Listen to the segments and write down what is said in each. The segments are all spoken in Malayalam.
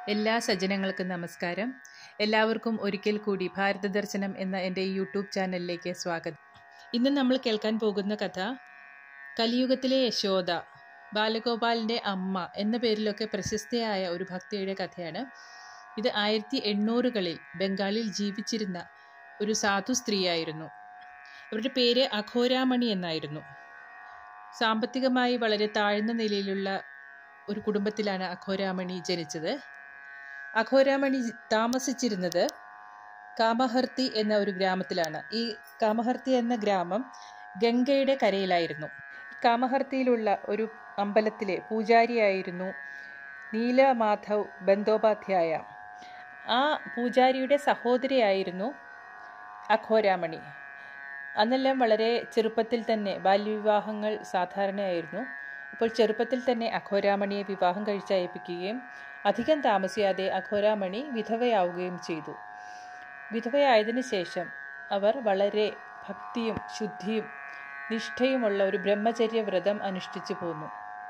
എല്ലാ സജ്ജനങ്ങൾക്കും നമസ്കാരം എല്ലാവർക്കും ഒരിക്കൽ കൂടി ഭാരത ദർശനം എന്ന എൻ്റെ യൂട്യൂബ് ചാനലിലേക്ക് സ്വാഗതം ഇന്ന് നമ്മൾ കേൾക്കാൻ പോകുന്ന കഥ കലിയുഗത്തിലെ യശോദ ബാലഗോപാലിൻ്റെ അമ്മ എന്ന പേരിലൊക്കെ പ്രശസ്തയായ ഒരു ഭക്തിയുടെ കഥയാണ് ഇത് ആയിരത്തി എണ്ണൂറുകളിൽ ബംഗാളിൽ ജീവിച്ചിരുന്ന ഒരു സാധു സ്ത്രീയായിരുന്നു അവരുടെ പേര് അഘോരാമണി എന്നായിരുന്നു സാമ്പത്തികമായി വളരെ താഴ്ന്ന നിലയിലുള്ള ഒരു കുടുംബത്തിലാണ് അഘോരാമണി ജനിച്ചത് അഘോരാമണി താമസിച്ചിരുന്നത് കാമഹർത്തി എന്ന ഒരു ഗ്രാമത്തിലാണ് ഈ കാമഹർത്തി എന്ന ഗ്രാമം ഗംഗയുടെ കരയിലായിരുന്നു കാമഹർത്തിയിലുള്ള ഒരു അമ്പലത്തിലെ പൂജാരിയായിരുന്നു നീലമാധവ് ബന്ദോപാധ്യായ ആ പൂജാരിയുടെ സഹോദരിയായിരുന്നു അഘോരാമണി അന്നെല്ലാം വളരെ ചെറുപ്പത്തിൽ തന്നെ ബാല്യവിവാഹങ്ങൾ സാധാരണയായിരുന്നു അപ്പോൾ ചെറുപ്പത്തിൽ തന്നെ അഘോരാമണിയെ വിവാഹം കഴിച്ചയപ്പിക്കുകയും അധികം താമസിയാതെ അഘോരാമണി വിധവയാവുകയും ചെയ്തു വിധവയായതിനു ശേഷം അവർ വളരെ ഭക്തിയും ശുദ്ധിയും നിഷ്ഠയുമുള്ള ഒരു ബ്രഹ്മചര്യ വ്രതം അനുഷ്ഠിച്ചു പോന്നു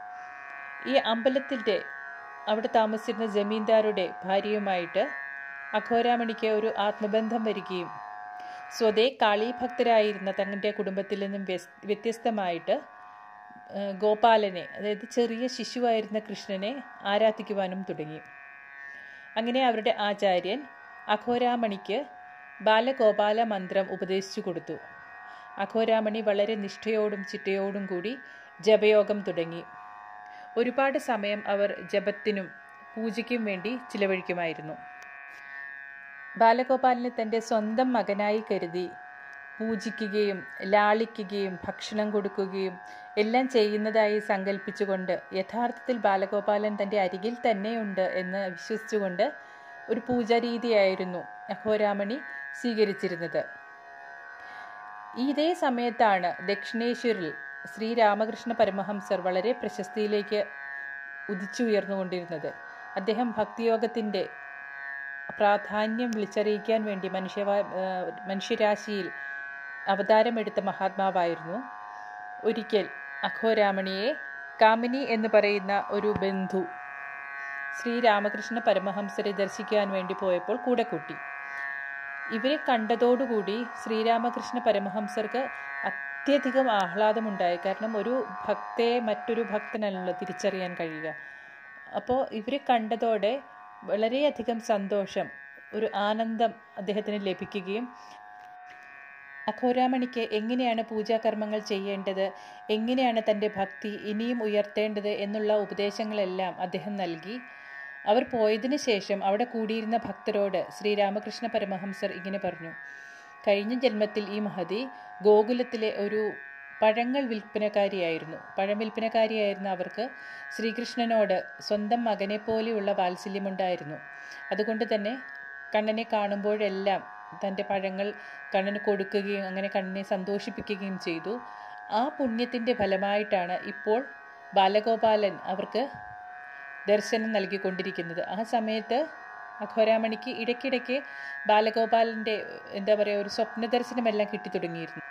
ഈ അമ്പലത്തിൻ്റെ അവിടെ താമസിച്ചിരുന്ന ജമീന്ദാരുടെ ഭാര്യയുമായിട്ട് അഘോരാമണിക്ക് ഒരു ആത്മബന്ധം വരികയും സ്വതേ കാളീഭക്തരായിരുന്ന തങ്ങളുടെ കുടുംബത്തിൽ നിന്നും വ്യത്യസ്തമായിട്ട് ഗോപാലനെ അതായത് ചെറിയ ശിശുവായിരുന്ന കൃഷ്ണനെ ആരാധിക്കുവാനും തുടങ്ങി അങ്ങനെ അവരുടെ ആചാര്യൻ അഘോരാമണിക്ക് ബാലഗോപാല മന്ത്രം ഉപദേശിച്ചു കൊടുത്തു അഘോരാമണി വളരെ നിഷ്ഠയോടും ചിട്ടയോടും കൂടി ജപയോഗം തുടങ്ങി ഒരുപാട് സമയം അവർ ജപത്തിനും പൂജയ്ക്കും വേണ്ടി ചിലവഴിക്കുമായിരുന്നു ബാലഗോപാലിനെ തൻ്റെ സ്വന്തം മകനായി കരുതി പൂജിക്കുകയും ലാളിക്കുകയും ഭക്ഷണം കൊടുക്കുകയും എല്ലാം ചെയ്യുന്നതായി സങ്കല്പിച്ചുകൊണ്ട് യഥാർത്ഥത്തിൽ ബാലഗോപാലൻ തൻ്റെ അരികിൽ തന്നെയുണ്ട് എന്ന് വിശ്വസിച്ചുകൊണ്ട് ഒരു പൂജാരീതിയായിരുന്നു അഘോരാമണി സ്വീകരിച്ചിരുന്നത് ഇതേ സമയത്താണ് ദക്ഷിണേശ്വരിൽ ശ്രീരാമകൃഷ്ണ പരമഹംസർ വളരെ പ്രശസ്തിയിലേക്ക് ഉദിച്ചുയർന്നുകൊണ്ടിരുന്നത് അദ്ദേഹം ഭക്തിയോഗത്തിൻ്റെ പ്രാധാന്യം വിളിച്ചറിയിക്കാൻ വേണ്ടി മനുഷ്യ മനുഷ്യരാശിയിൽ അവതാരമെടുത്ത മഹാത്മാവായിരുന്നു ഒരിക്കൽ അഘോരാമണിയെ കാമിനി എന്ന് പറയുന്ന ഒരു ബന്ധു ശ്രീരാമകൃഷ്ണ പരമഹംസരെ ദർശിക്കാൻ വേണ്ടി പോയപ്പോൾ കൂടെ കൂട്ടി ഇവരെ കണ്ടതോടുകൂടി ശ്രീരാമകൃഷ്ണ പരമഹംസർക്ക് അത്യധികം ആഹ്ലാദമുണ്ടായി കാരണം ഒരു ഭക്തയെ മറ്റൊരു ഭക്തനല്ലോ തിരിച്ചറിയാൻ കഴിയുക അപ്പോൾ ഇവരെ കണ്ടതോടെ വളരെയധികം സന്തോഷം ഒരു ആനന്ദം അദ്ദേഹത്തിന് ലഭിക്കുകയും അഘോരാമണിക്ക് എങ്ങനെയാണ് പൂജാകർമ്മങ്ങൾ ചെയ്യേണ്ടത് എങ്ങനെയാണ് തൻ്റെ ഭക്തി ഇനിയും ഉയർത്തേണ്ടത് എന്നുള്ള ഉപദേശങ്ങളെല്ലാം അദ്ദേഹം നൽകി അവർ പോയതിനു ശേഷം അവിടെ കൂടിയിരുന്ന ഭക്തരോട് ശ്രീരാമകൃഷ്ണ പരമഹംസർ ഇങ്ങനെ പറഞ്ഞു കഴിഞ്ഞ ജന്മത്തിൽ ഈ മഹതി ഗോകുലത്തിലെ ഒരു പഴങ്ങൾ വിൽപ്പനക്കാരിയായിരുന്നു പഴം വിൽപ്പനക്കാരിയായിരുന്ന അവർക്ക് ശ്രീകൃഷ്ണനോട് സ്വന്തം മകനെ പോലെയുള്ള വാത്സല്യമുണ്ടായിരുന്നു അതുകൊണ്ട് തന്നെ കണ്ണനെ കാണുമ്പോഴെല്ലാം തൻ്റെ പഴങ്ങൾ കണ്ണന് കൊടുക്കുകയും അങ്ങനെ കണ്ണനെ സന്തോഷിപ്പിക്കുകയും ചെയ്തു ആ പുണ്യത്തിൻ്റെ ഫലമായിട്ടാണ് ഇപ്പോൾ ബാലഗോപാലൻ അവർക്ക് ദർശനം നൽകിക്കൊണ്ടിരിക്കുന്നത് ആ സമയത്ത് അഘോരാമണിക്ക് ഇടയ്ക്കിടയ്ക്ക് ബാലഗോപാലൻ്റെ എന്താ പറയുക ഒരു സ്വപ്ന ദർശനമെല്ലാം കിട്ടി തുടങ്ങിയിരുന്നു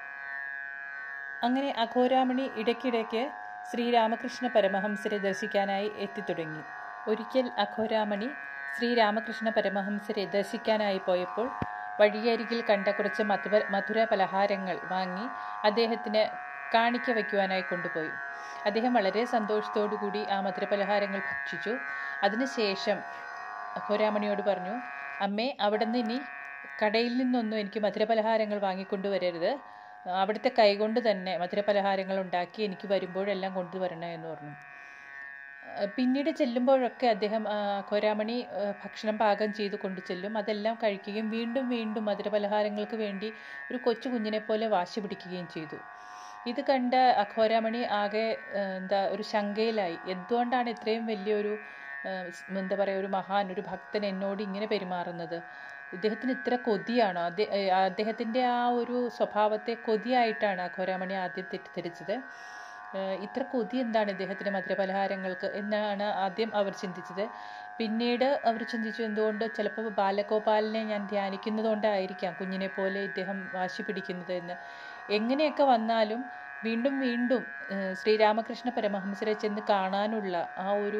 അങ്ങനെ അഘോരാമണി ഇടയ്ക്കിടയ്ക്ക് ശ്രീരാമകൃഷ്ണ പരമഹംസരെ ദർശിക്കാനായി എത്തിത്തുടങ്ങി ഒരിക്കൽ അഘോരാമണി ശ്രീരാമകൃഷ്ണ പരമഹംസരെ ദർശിക്കാനായി പോയപ്പോൾ വഴിയരികിൽ കണ്ട കുറച്ച് മധുര മധുര പലഹാരങ്ങൾ വാങ്ങി അദ്ദേഹത്തിന് കാണിക്ക വയ്ക്കുവാനായി കൊണ്ടുപോയി അദ്ദേഹം വളരെ സന്തോഷത്തോടു കൂടി ആ മധുരപലഹാരങ്ങൾ ഭക്ഷിച്ചു അതിനുശേഷം അഘോരാമണിയോട് പറഞ്ഞു അമ്മേ അവിടെ നിന്ന് ഇനി കടയിൽ നിന്നൊന്നും എനിക്ക് മധുരപലഹാരങ്ങൾ വാങ്ങിക്കൊണ്ടുവരരുത് അവിടുത്തെ കൈകൊണ്ട് തന്നെ മധുരപലഹാരങ്ങൾ ഉണ്ടാക്കി എനിക്ക് വരുമ്പോഴെല്ലാം കൊണ്ടുവരണേ എന്ന് പറഞ്ഞു പിന്നീട് ചെല്ലുമ്പോഴൊക്കെ അദ്ദേഹം ഖോരാമണി ഭക്ഷണം പാകം ചെയ്ത് കൊണ്ടു ചെല്ലും അതെല്ലാം കഴിക്കുകയും വീണ്ടും വീണ്ടും മധുരപലഹാരങ്ങൾക്ക് വേണ്ടി ഒരു കൊച്ചു കുഞ്ഞിനെ പോലെ വാശി പിടിക്കുകയും ചെയ്തു ഇത് കണ്ട അഘോരാമണി ആകെ എന്താ ഒരു ശങ്കയിലായി എന്തുകൊണ്ടാണ് ഇത്രയും വലിയൊരു എന്താ പറയുക ഒരു മഹാൻ ഒരു ഭക്തൻ എന്നോട് ഇങ്ങനെ പെരുമാറുന്നത് ഇദ്ദേഹത്തിന് ഇത്ര കൊതിയാണോ അദ്ദേഹത്തിൻ്റെ ആ ഒരു സ്വഭാവത്തെ കൊതിയായിട്ടാണ് അഘോരാമണി ആദ്യം തെറ്റിദ്ധരിച്ചത് ഇത്ര കൊതി എന്താണ് ഇദ്ദേഹത്തിന് മധുരപലഹാരങ്ങൾക്ക് എന്നാണ് ആദ്യം അവർ ചിന്തിച്ചത് പിന്നീട് അവർ ചിന്തിച്ചു എന്തുകൊണ്ട് ചിലപ്പോൾ ബാലഗോപാലിനെ ഞാൻ ധ്യാനിക്കുന്നതുകൊണ്ടായിരിക്കാം കുഞ്ഞിനെ പോലെ ഇദ്ദേഹം വാശി പിടിക്കുന്നത് എന്ന് എങ്ങനെയൊക്കെ വന്നാലും വീണ്ടും വീണ്ടും ശ്രീരാമകൃഷ്ണ പരമഹംസരെ ചെന്ന് കാണാനുള്ള ആ ഒരു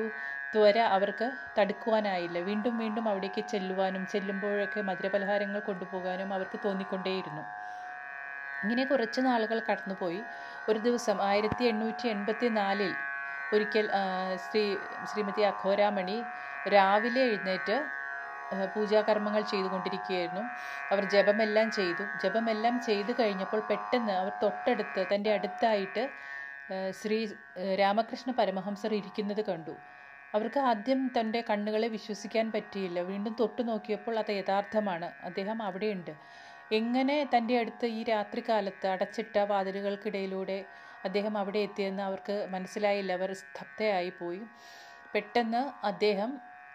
ത്വര അവർക്ക് തടുക്കുവാനായില്ല വീണ്ടും വീണ്ടും അവിടേക്ക് ചെല്ലുവാനും ചെല്ലുമ്പോഴൊക്കെ മധുരപലഹാരങ്ങൾ കൊണ്ടുപോകാനും അവർക്ക് തോന്നിക്കൊണ്ടേയിരുന്നു ഇങ്ങനെ കുറച്ച് നാളുകൾ കടന്നുപോയി ഒരു ദിവസം ആയിരത്തി എണ്ണൂറ്റി എൺപത്തി നാലിൽ ഒരിക്കൽ ആ, ശ്രീ ശ്രീമതി അഘോരാമണി രാവിലെ എഴുന്നേറ്റ് ആ, പൂജാകർമ്മങ്ങൾ ചെയ്തുകൊണ്ടിരിക്കുകയായിരുന്നു അവർ ജപമെല്ലാം ചെയ്തു ജപമെല്ലാം ചെയ്തു കഴിഞ്ഞപ്പോൾ പെട്ടെന്ന് അവർ തൊട്ടടുത്ത് തൻ്റെ അടുത്തായിട്ട് ആ, ശ്രീ ആ, രാമകൃഷ്ണ പരമഹംസർ ഇരിക്കുന്നത് കണ്ടു അവർക്ക് ആദ്യം തൻ്റെ കണ്ണുകളെ വിശ്വസിക്കാൻ പറ്റിയില്ല വീണ്ടും തൊട്ടു നോക്കിയപ്പോൾ അത് യഥാർത്ഥമാണ് അദ്ദേഹം അവിടെയുണ്ട് എങ്ങനെ തൻ്റെ അടുത്ത് ഈ രാത്രികാലത്ത് അടച്ചിട്ട വാതിലുകൾക്കിടയിലൂടെ അദ്ദേഹം അവിടെ എത്തിയെന്ന് അവർക്ക് മനസ്സിലായില്ല അവർ സ്തബ്ധയായി പോയി പെട്ടെന്ന് അദ്ദേഹം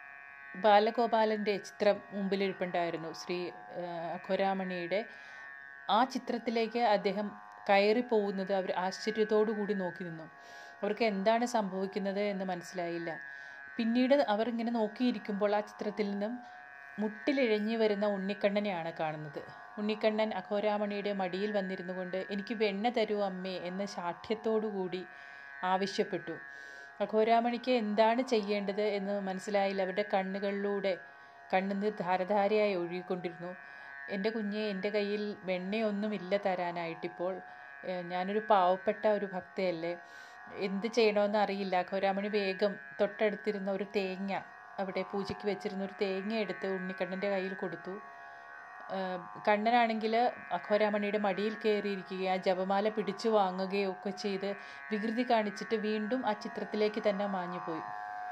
ബാലഗോപാലൻ്റെ ചിത്രം മുമ്പിലിരിപ്പുണ്ടായിരുന്നു ശ്രീ ആ, അഘോരാമണിയുടെ ആ ചിത്രത്തിലേക്ക് അദ്ദേഹം കയറി പോകുന്നത് അവർ ആശ്ചര്യത്തോടു കൂടി നോക്കി നിന്നു അവർക്ക് എന്താണ് സംഭവിക്കുന്നത് എന്ന് മനസ്സിലായില്ല പിന്നീട് അവർ ഇങ്ങനെ നോക്കിയിരിക്കുമ്പോൾ ആ ചിത്രത്തിൽ നിന്നും മുട്ടിലിഴഞ്ഞു വരുന്ന ഉണ്ണിക്കണ്ണനെയാണ് കാണുന്നത് ഉണ്ണിക്കണ്ണൻ അഘോരാമണിയുടെ മടിയിൽ വന്നിരുന്നു കൊണ്ട് എനിക്ക് വെണ്ണ തരൂ അമ്മേ എന്ന് ശാഠ്യത്തോടു കൂടി ആവശ്യപ്പെട്ടു അഘോരാമണിക്ക് എന്താണ് ചെയ്യേണ്ടത് എന്ന് മനസ്സിലായില്ല അവരുടെ കണ്ണുകളിലൂടെ കണ്ണുനീർ ധാരധാരയായി ഒഴുകിക്കൊണ്ടിരുന്നു എൻ്റെ കുഞ്ഞെ എൻ്റെ കയ്യിൽ വെണ്ണയൊന്നുമില്ല തരാനായിട്ടിപ്പോൾ ഏഹ് ഞാനൊരു പാവപ്പെട്ട ഒരു ഭക്തയല്ലേ എന്ത് ചെയ്യണമെന്ന് അറിയില്ല അഘോരാമണി വേഗം തൊട്ടടുത്തിരുന്ന ഒരു തേങ്ങ അവിടെ പൂജയ്ക്ക് വെച്ചിരുന്ന ഒരു തേങ്ങ എടുത്ത് ഉണ്ണിക്കണ്ണൻ്റെ കയ്യിൽ കൊടുത്തു ഏഹ് കണ്ണനാണെങ്കിൽ അഘോരാമണിയുടെ മടിയിൽ കയറിയിരിക്കുകയും ആ ജപമാല പിടിച്ചു വാങ്ങുകയോ ഒക്കെ ചെയ്ത് വികൃതി കാണിച്ചിട്ട് വീണ്ടും ആ ചിത്രത്തിലേക്ക് തന്നെ മാഞ്ഞുപോയി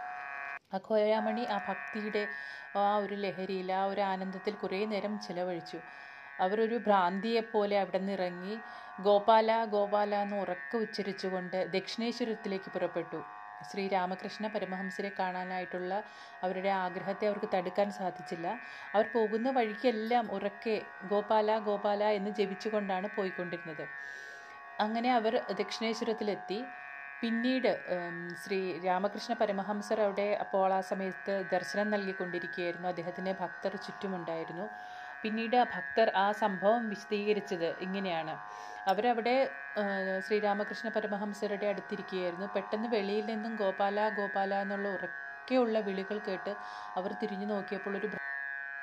അഘോരാമണി ആ ഭക്തിയുടെ ആ ഒരു ലഹരിയിൽ ആ ഒരു ആനന്ദത്തിൽ കുറേ നേരം ചിലവഴിച്ചു അവരൊരു ഭ്രാന്തിയെപ്പോലെ അവിടെ നിന്ന് ഇറങ്ങി ഗോപാല ഗോപാല എന്ന് ഉറക്കെ ഉച്ചരിച്ചുകൊണ്ട് ദക്ഷിണേശ്വരത്തിലേക്ക് പുറപ്പെട്ടു ശ്രീ രാമകൃഷ്ണ പരമഹംസരെ കാണാനായിട്ടുള്ള അവരുടെ ആഗ്രഹത്തെ അവർക്ക് തടുക്കാൻ സാധിച്ചില്ല അവർ പോകുന്ന വഴിക്കെല്ലാം ഉറക്കെ ഗോപാല ഗോപാല എന്ന് ജപിച്ചുകൊണ്ടാണ് പോയിക്കൊണ്ടിരുന്നത് അങ്ങനെ അവർ ദക്ഷിണേശ്വരത്തിലെത്തി പിന്നീട് ഉം, ശ്രീ രാമകൃഷ്ണ പരമഹംസർ അവിടെ അപ്പോൾ ആ സമയത്ത് ദർശനം നൽകിക്കൊണ്ടിരിക്കുകയായിരുന്നു അദ്ദേഹത്തിന് ഭക്തർ ചുറ്റുമുണ്ടായിരുന്നു പിന്നീട് ആ ഭക്തർ ആ സംഭവം വിശദീകരിച്ചത് ഇങ്ങനെയാണ് അവരവിടെ ആ, ശ്രീരാമകൃഷ്ണ പരമഹംസരുടെ അടുത്തിരിക്കുകയായിരുന്നു പെട്ടെന്ന് വെളിയിൽ നിന്നും ഗോപാല ഗോപാല എന്നുള്ള ഉറക്കെയുള്ള വിളികൾ കേട്ട് അവർ തിരിഞ്ഞു നോക്കിയപ്പോൾ ഒരു ഭ്ര-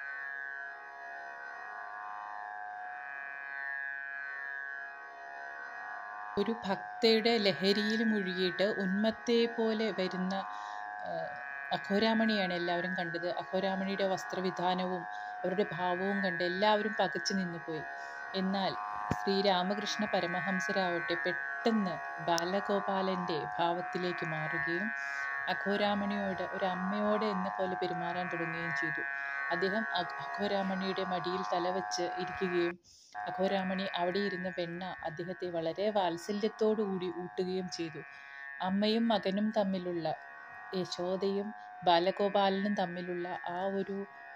ഒരു ഭക്തയുടെ ലഹരിയിൽ മുഴുകിയിട്ട് ഉന്മത്തെ പോലെ വരുന്ന ആ, അഘോരാമണിയാണ് എല്ലാവരും കണ്ടത് അഘോരാമണിയുടെ വസ്ത്രവിധാനവും അവരുടെ ഭാവവും കണ്ട് എല്ലാവരും പകച്ചു നിന്നുപോയി എന്നാൽ ശ്രീരാമകൃഷ്ണ പരമഹംസരാവട്ടെ പെട്ടെന്ന് ബാലഗോപാലൻ്റെ ഭാവത്തിലേക്ക് മാറുകയും അഘോരാമണിയോട് ഒരു അമ്മയോട് എന്ന പോലെ പെരുമാറാൻ തുടങ്ങുകയും ചെയ്തു അദ്ദേഹം അഘ- അഘോരാമണിയുടെ മടിയിൽ തലവെച്ച് ഇരിക്കുകയും അഘോരാമണി അവിടെ ഇരുന്ന വെണ്ണ അദ്ദേഹത്തെ വളരെ വാത്സല്യത്തോടു കൂടി ഊട്ടുകയും ചെയ്തു അമ്മയും മകനും തമ്മിലുള്ള യശോദയും ബാലഗോപാലനും തമ്മിലുള്ള ആ ഒരു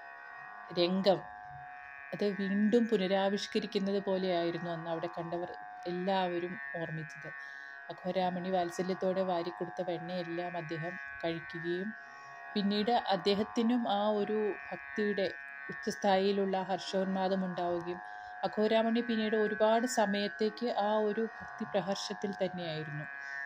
രംഗം അത് വീണ്ടും പുനരാവിഷ്കരിക്കുന്നത് പോലെയായിരുന്നു അന്ന് അവിടെ കണ്ടവർ എല്ലാവരും ഓർമ്മിച്ചത് അഘോരാമണി വാത്സല്യത്തോടെ വാരിക്കൊടുത്ത വെണ്ണയെല്ലാം അദ്ദേഹം കഴിക്കുകയും പിന്നീട് അദ്ദേഹത്തിനും ആ ഒരു ഭക്തിയുടെ ഉച്ചസ്ഥായിയിലുള്ള ഹർഷോന്മാദം ഉണ്ടാവുകയും അഘോരാമണി പിന്നീട് ഒരുപാട് സമയത്തേക്ക് ആ ഒരു ഭക്തി പ്രഹർഷത്തിൽ തന്നെയായിരുന്നു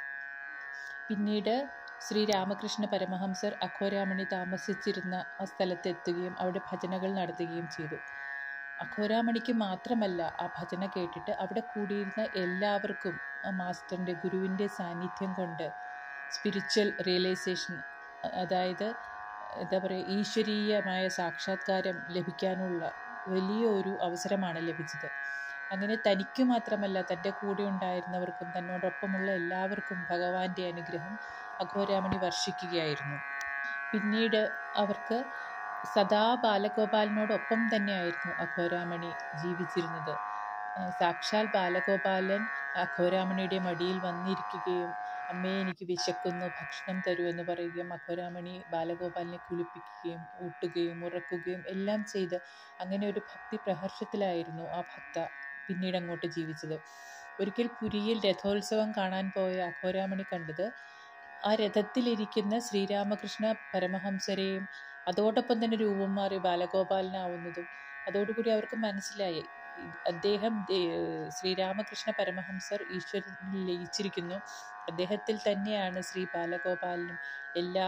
പിന്നീട് ശ്രീ രാമകൃഷ്ണ പരമഹംസർ അഘോരാമണി താമസിച്ചിരുന്ന ആ സ്ഥലത്തെത്തുകയും അവിടെ ഭജനകൾ നടത്തുകയും ചെയ്തു അഘോരാമണിക്ക് മാത്രമല്ല ആ ഭജന കേട്ടിട്ട് അവിടെ കൂടിയിരുന്ന എല്ലാവർക്കും ആ മാസ്റ്ററിൻ്റെ ഗുരുവിൻ്റെ സാന്നിധ്യം കൊണ്ട് സ്പിരിച്വൽ റിയലൈസേഷൻ അതായത് എന്താ പറയുക ഈശ്വരീയമായ സാക്ഷാത്കാരം ലഭിക്കാനുള്ള വലിയ ഒരു അവസരമാണ് ലഭിച്ചത് അങ്ങനെ തനിക്ക് മാത്രമല്ല തൻ്റെ കൂടെ ഉണ്ടായിരുന്നവർക്കും തന്നോടൊപ്പമുള്ള എല്ലാവർക്കും ഭഗവാന്റെ അനുഗ്രഹം അഘോരാമണി വർഷിക്കുകയായിരുന്നു പിന്നീട് അവർക്ക് സദാ ബാലഗോപാലനോടൊപ്പം തന്നെയായിരുന്നു അഘോരാമണി ജീവിച്ചിരുന്നത് ആ, സാക്ഷാൽ ബാലഗോപാലൻ അഘോരാമണിയുടെ മടിയിൽ വന്നിരിക്കുകയും അമ്മേ എനിക്ക് വിശക്കുന്നു ഭക്ഷണം തരൂ എന്ന് പറയുകയും അഘോരാമണി ബാലഗോപാലിനെ കുളിപ്പിക്കുകയും ഊട്ടുകയും ഉറക്കുകയും എല്ലാം ചെയ്ത് അങ്ങനെ ഒരു ഭക്തി പ്രഹർഷത്തിലായിരുന്നു ആ ഭക്ത പിന്നീട് അങ്ങോട്ട് ജീവിച്ചത് ഒരിക്കൽ പുരിയിൽ രഥോത്സവം കാണാൻ പോയ അഘോരാമണി കണ്ടത് ആ രഥത്തിലിരിക്കുന്ന ശ്രീരാമകൃഷ്ണ പരമഹംസരെയും അതോടൊപ്പം തന്നെ രൂപം മാറി ബാലഗോപാലനാവുന്നതും അതോടുകൂടി അവർക്ക് മനസ്സിലായി അദ്ദേഹം ദേ- ശ്രീരാമകൃഷ്ണ പരമഹംസർ ഈശ്വരനിൽ ലയിച്ചിരിക്കുന്നു അദ്ദേഹത്തിൽ തന്നെയാണ് ശ്രീ ബാലഗോപാലനും എല്ലാ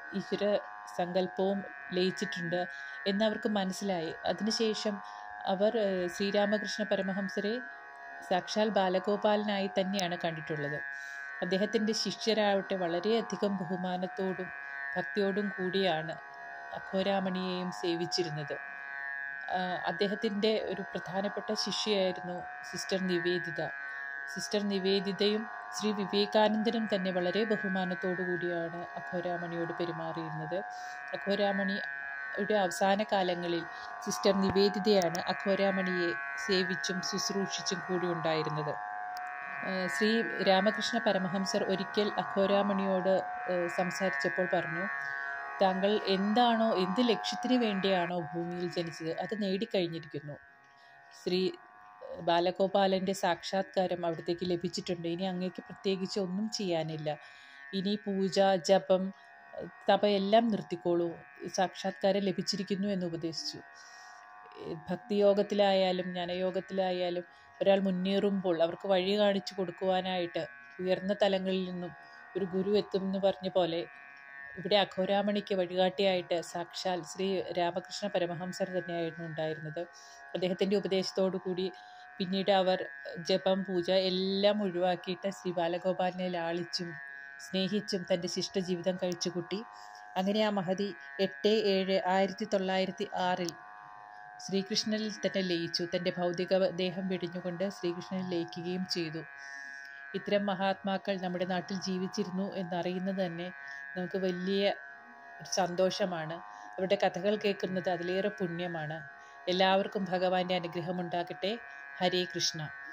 ഈശ്വര സങ്കല്പവും ലയിച്ചിട്ടുണ്ട് എന്നവർക്ക് മനസ്സിലായി അതിനുശേഷം അവർ ഏഹ്, ശ്രീരാമകൃഷ്ണ പരമഹംസരെ സാക്ഷാൽ ബാലഗോപാലനായി തന്നെയാണ് കണ്ടിട്ടുള്ളത് അദ്ദേഹത്തിൻ്റെ ശിഷ്യരാവട്ടെ വളരെയധികം ബഹുമാനത്തോടും ഭക്തിയോടും കൂടിയാണ് അഘോരാമണിയെയും സേവിച്ചിരുന്നത് അദ്ദേഹത്തിൻ്റെ ഒരു പ്രധാനപ്പെട്ട ശിഷ്യയായിരുന്നു സിസ്റ്റർ നിവേദിത സിസ്റ്റർ നിവേദിതയും ശ്രീ വിവേകാനന്ദനും തന്നെ വളരെ ബഹുമാനത്തോടു കൂടിയാണ് അഘോരാമണിയോട് പെരുമാറിയിരുന്നത് അഘോരാമണിയുടെ അവസാന കാലങ്ങളിൽ സിസ്റ്റർ നിവേദിതയാണ് അഘോരാമണിയെ സേവിച്ചും ശുശ്രൂഷിച്ചും കൂടി ഉണ്ടായിരുന്നത് ഏഹ് ശ്രീ രാമകൃഷ്ണ പരമഹംസർ ഒരിക്കൽ അഘോരാമണിയോട് ഏഹ് സംസാരിച്ചപ്പോൾ പറഞ്ഞു താങ്കൾ എന്താണോ എന്ത് ലക്ഷ്യത്തിന് വേണ്ടിയാണോ ഭൂമിയിൽ ജനിച്ചത് അത് നേടിക്കഴിഞ്ഞിരിക്കുന്നു ശ്രീ ബാലഗോപാലൻ്റെ സാക്ഷാത്കാരം അവിടത്തേക്ക് ലഭിച്ചിട്ടുണ്ട് ഇനി അങ്ങേക്ക് പ്രത്യേകിച്ച് ഒന്നും ചെയ്യാനില്ല ഇനി പൂജ ജപം തപ എല്ലാം നിർത്തിക്കോളൂ സാക്ഷാത്കാരം ലഭിച്ചിരിക്കുന്നു എന്ന് ഉപദേശിച്ചു ഭക്തിയോഗത്തിലായാലും ജ്ഞാനയോഗത്തിലായാലും ഒരാൾ മുന്നേറുമ്പോൾ അവർക്ക് വഴി കാണിച്ചു കൊടുക്കുവാനായിട്ട് ഉയർന്ന തലങ്ങളിൽ നിന്നും ഒരു ഗുരു എത്തും എന്ന് പറഞ്ഞ പോലെ ഇവിടെ അഘോരാമണിക്ക് വഴികാട്ടിയായിട്ട് സാക്ഷാൽ ശ്രീ രാമകൃഷ്ണ പരമഹംസർ തന്നെയായിരുന്നു ഉണ്ടായിരുന്നത് അദ്ദേഹത്തിൻ്റെ ഉപദേശത്തോടു കൂടി പിന്നീട് അവർ ജപം പൂജ എല്ലാം ഒഴിവാക്കിയിട്ട് ശ്രീ ബാലഗോപാലിനെ ലാളിച്ചും സ്നേഹിച്ചും തൻ്റെ ശിഷ്ടജീവിതം കഴിച്ചുകൂട്ടി അങ്ങനെ ആ മഹതി എട്ട് ഏഴ് ആയിരത്തി തൊള്ളായിരത്തി ആറിൽ ശ്രീകൃഷ്ണനിൽ തന്നെ ലയിച്ചു തൻ്റെ ഭൗതിക ദേഹം വെടിഞ്ഞുകൊണ്ട് ശ്രീകൃഷ്ണനിൽ ലയിക്കുകയും ചെയ്തു ഇത്തരം മഹാത്മാക്കൾ നമ്മുടെ നാട്ടിൽ ജീവിച്ചിരുന്നു എന്നറിയുന്നത് തന്നെ നമുക്ക് വലിയ ഒരു സന്തോഷമാണ് അവരുടെ കഥകൾ കേൾക്കുന്നത് അതിലേറെ പുണ്യമാണ് എല്ലാവർക്കും ഭഗവാന്റെ അനുഗ്രഹം ഉണ്ടാകട്ടെ ഹരേ കൃഷ്ണ